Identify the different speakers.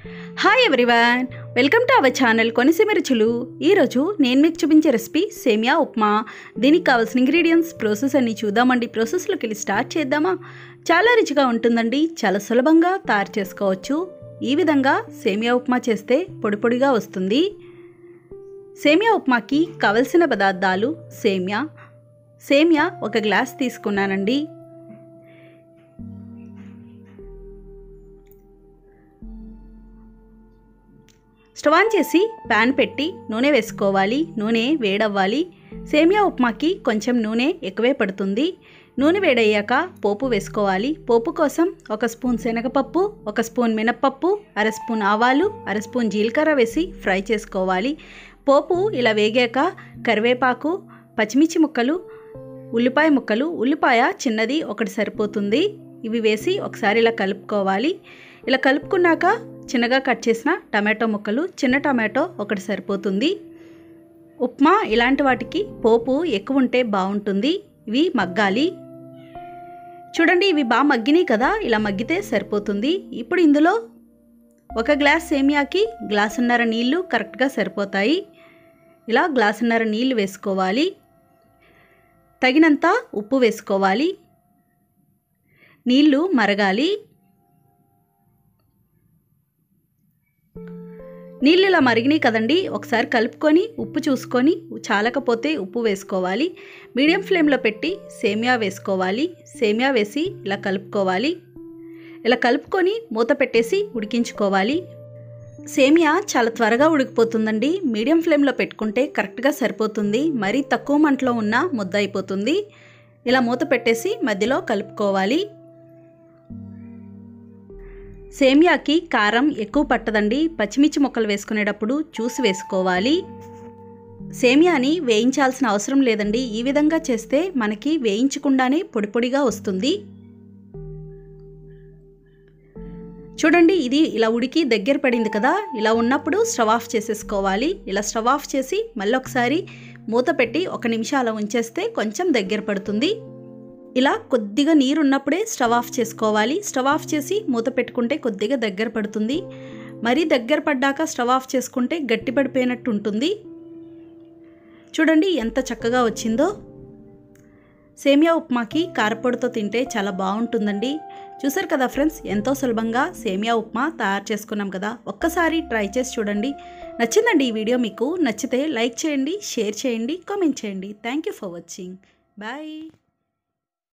Speaker 1: hi everyone welcome to our channel Konaseema రుచులు ఈరోజు నేను మీకు చూపించే రెసిపీ సేమియా ఉప్మా దీనికి కావాల్సిన ఇంగ్రీడియంట్స్ ప్రాసెస్ అన్ని చూద్దామండి ప్రాసెస్లోకి వెళ్ళి స్టార్ట్ చేద్దామా చాలా రుచిగా ఉంటుందండి చాలా సులభంగా తయారు చేసుకోవచ్చు ఈ విధంగా సేమియా ఉప్మా చేస్తే పొడి పొడిగా వస్తుంది సేమియా ఉప్మాకి కావలసిన పదార్థాలు సేమియా సేమియా ఒక గ్లాస్ తీసుకున్నానండి స్టవ్ ఆన్ చేసి ప్యాన్ పెట్టి నూనె వేసుకోవాలి నూనె వేడవ్వాలి సేమియా ఉప్మాకి కొంచెం నూనె ఎక్కువే పడుతుంది నూనె వేడయ్యాక పోపు వేసుకోవాలి పోపు కోసం ఒక స్పూన్ శనగపప్పు ఒక స్పూన్ మినప్పప్పు అర స్పూన్ ఆవాలు అర స్పూన్ జీలకర్ర వేసి ఫ్రై చేసుకోవాలి పోపు ఇలా వేగాక కరివేపాకు పచ్చిమిర్చి ముక్కలు ఉల్లిపాయ ముక్కలు ఉల్లిపాయ చిన్నది ఒకటి సరిపోతుంది ఇవి వేసి ఒకసారి ఇలా కలుపుకోవాలి ఇలా కలుపుకున్నాక చిన్నగా కట్ చేసిన టమాటో ముక్కలు చిన్న టమాటో ఒకటి సరిపోతుంది ఉప్మా ఇలాంటి వాటికి పోపు ఎక్కువ ఉంటే బాగుంటుంది ఇవి మగ్గాలి చూడండి ఇవి బాగా మగ్గినాయి కదా ఇలా మగ్గితే సరిపోతుంది ఇప్పుడు ఇందులో ఒక గ్లాస్ సేమియాకి గ్లాసున్నర నీళ్ళు కరెక్ట్గా సరిపోతాయి ఇలా గ్లాసున్నర నీళ్ళు వేసుకోవాలి తగినంత ఉప్పు వేసుకోవాలి నీళ్ళు మరగాలి నీళ్ళు ఇలా మరిగినాయి కదండి ఒకసారి కలుపుకొని ఉప్పు చూసుకొని చాలకపోతే ఉప్పు వేసుకోవాలి మీడియం ఫ్లేమ్లో పెట్టి సేమియా వేసుకోవాలి సేమియా వేసి ఇలా కలుపుకోవాలి ఇలా కలుపుకొని మూత పెట్టేసి ఉడికించుకోవాలి సేమియా చాలా త్వరగా ఉడికిపోతుందండి మీడియం ఫ్లేమ్లో పెట్టుకుంటే కరెక్ట్గా సరిపోతుంది మరీ తక్కువ మంటలో ఉన్న ముద్ద అయిపోతుంది ఇలా మూత పెట్టేసి మధ్యలో కలుపుకోవాలి సేమియాకి కారం ఎక్కువ పట్టదండి పచ్చిమిర్చి ముక్కలు వేసుకునేటప్పుడు చూసి వేసుకోవాలి సేమియాని వేయించాల్సిన అవసరం లేదండి ఈ విధంగా చేస్తే మనకి వేయించకుండానే పొడి పొడిగా వస్తుంది చూడండి ఇది ఇలా ఉడికి దగ్గర పడింది కదా ఇలా ఉన్నప్పుడు స్టవ్ ఆఫ్ చేసేసుకోవాలి ఇలా స్టవ్ ఆఫ్ చేసి మళ్ళీ ఒకసారి మూత పెట్టి ఒక నిమిషం అలా ఉంచేస్తే కొంచెం దగ్గర పడుతుంది ఇలా కొద్దిగా నీరు ఉన్నప్పుడే స్టవ్ ఆఫ్ చేసుకోవాలి స్టవ్ ఆఫ్ చేసి మూత పెట్టుకుంటే కొద్దిగా దగ్గర పడుతుంది మరీ దగ్గర పడ్డాక స్టవ్ ఆఫ్ చేసుకుంటే గట్టి పడిపోయినట్టు ఉంటుంది చూడండి ఎంత చక్కగా వచ్చిందో సేమియా ఉప్మాకి కారపొడితో తింటే చాలా బాగుంటుందండి చూసారు కదా ఫ్రెండ్స్ ఎంతో సులభంగా సేమియా ఉప్మా తయారు చేసుకున్నాం కదా ఒక్కసారి ట్రై చేసి చూడండి నచ్చిందండి ఈ వీడియో మీకు నచ్చితే లైక్ చేయండి షేర్ చేయండి కామెంట్ చేయండి thank you for watching bye